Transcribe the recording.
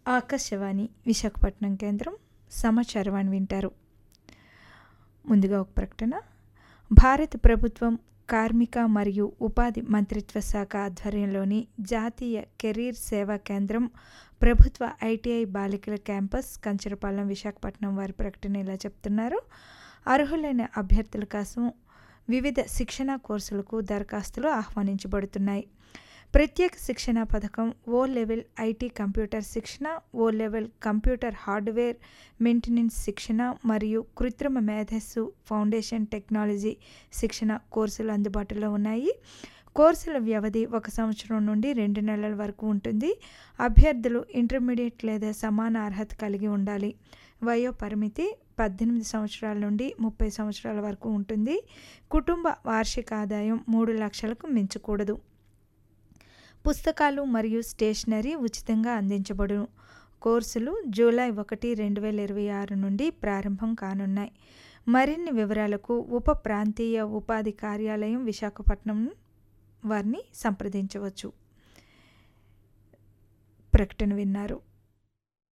ఆకాశవాణి విశాఖపట్నం కేంద్రం సమాచారవాణి వింటారు ముందుగా ఒక ప్రకటన భారత ప్రభుత్వం కార్మిక మరియు ఉపాధి మంత్రిత్వ శాఖ ఆధ్వర్యంలోని జాతీయ కెరీర్ సేవా కేంద్రం ప్రభుత్వ ఐటీఐ బాలికల క్యాంపస్ కంచరపాలెం విశాఖపట్నం వారి ప్రకటన ఇలా చెప్తున్నారు అర్హులైన అభ్యర్థుల కోసం వివిధ శిక్షణా కోర్సులకు దరఖాస్తులు ఆహ్వానించబడుతున్నాయి ప్రత్యేక శిక్షణ పథకం ఓ లెవెల్ ఐటీ కంప్యూటర్ శిక్షణ O level computer hardware maintenance శిక్షణ మరియు కృత్రిమ మేధస్సు ఫౌండేషన్ టెక్నాలజీ శిక్షణ కోర్సులు అందుబాటులో ఉన్నాయి కోర్సుల వ్యవధి ఒక సంవత్సరం నుండి రెండు నెలల వరకు ఉంటుంది అభ్యర్థులు ఇంటర్మీడియట్ లేదా సమాన అర్హత కలిగి ఉండాలి వయో పరిమితి పద్దెనిమిది సంవత్సరాల నుండి ముప్పై సంవత్సరాల వరకు ఉంటుంది కుటుంబ వార్షిక ఆదాయం మూడు లక్షలకు మించకూడదు పుస్తకాలు మరియు స్టేషనరీ ఉచితంగా అందించబడును కోర్సులు జూలై ఒకటి రెండు వేల ఇరవై ఆరు నుండి ప్రారంభం కానున్నాయి మరిన్ని వివరాలకు ఉప ప్రాంతీయ ఉపాధి కార్యాలయం విశాఖపట్నం వారిని సంప్రదించవచ్చు ప్రకటన విన్నారు